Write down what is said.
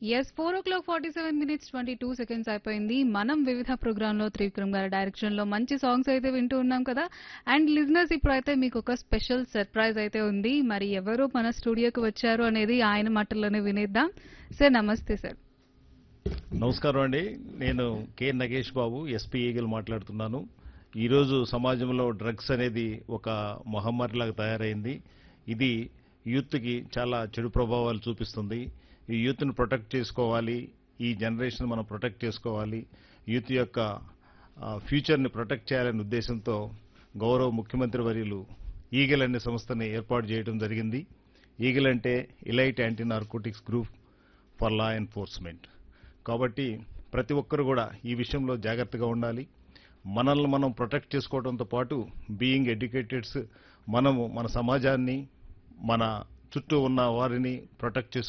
yes four o'clock forty seven minutes twenty two seconds అయిపోయింది మనం వివిధ programme లో త్రివిక్రమ్ గారి డైరెక్షన్ లో మంచి సాంగ్స్ అయితే వింటూ ఉన్నాం కదా అండ్ లిజనర్స్ ఇప్పుడైతే మీకు ఒక స్పెషల్ సర్ప్రైజ్ అయితే ఉంది మరి ఎవరు మన స్టూడియోకి వచ్చారు అనేది ఆయన మాటల్లోనే వినేద్దాం సార్ నమస్తే సార్ నమస్కారం అండి నేను K Nagesh Babu SP EAGLE మాట్లాడుతున్నాను ఈరోజు సమాజంలో డ్రగ్స్ అనేది ఒక మహమ్మారిలాగా తయారైంది ఇది యూత్కి చాలా చెడు ప్రభావాలు చూపిస్తుంది ఈ యూత్ని ప్రొటెక్ట్ చేసుకోవాలి ఈ జనరేషన్ మనం ప్రొటెక్ట్ చేసుకోవాలి యూత్ యొక్క ఆ, ఫ్యూచర్ని ప్రొటెక్ట్ చేయాలనే ఉద్దేశంతో గౌరవ ముఖ్యమంత్రి వర్యులు ఈగల్ అనే సంస్థని ఏర్పాటు చేయడం జరిగింది ఈగల్ అంటే elite anti narcotics group for law enforcement కాబట్టి ప్రతి ఒక్కరు కూడా ఈ విషయంలో జాగ్రత్తగా ఉండాలి మనల్ని మనం ప్రొటెక్ట్ చేసుకోవడంతో పాటు బీయింగ్ ఎడ్యుకేటెడ్స్ మనము మన సమాజాన్ని మన చుట్టూ ఉన్న వారిని ప్రొటెక్ట్ చేసుకో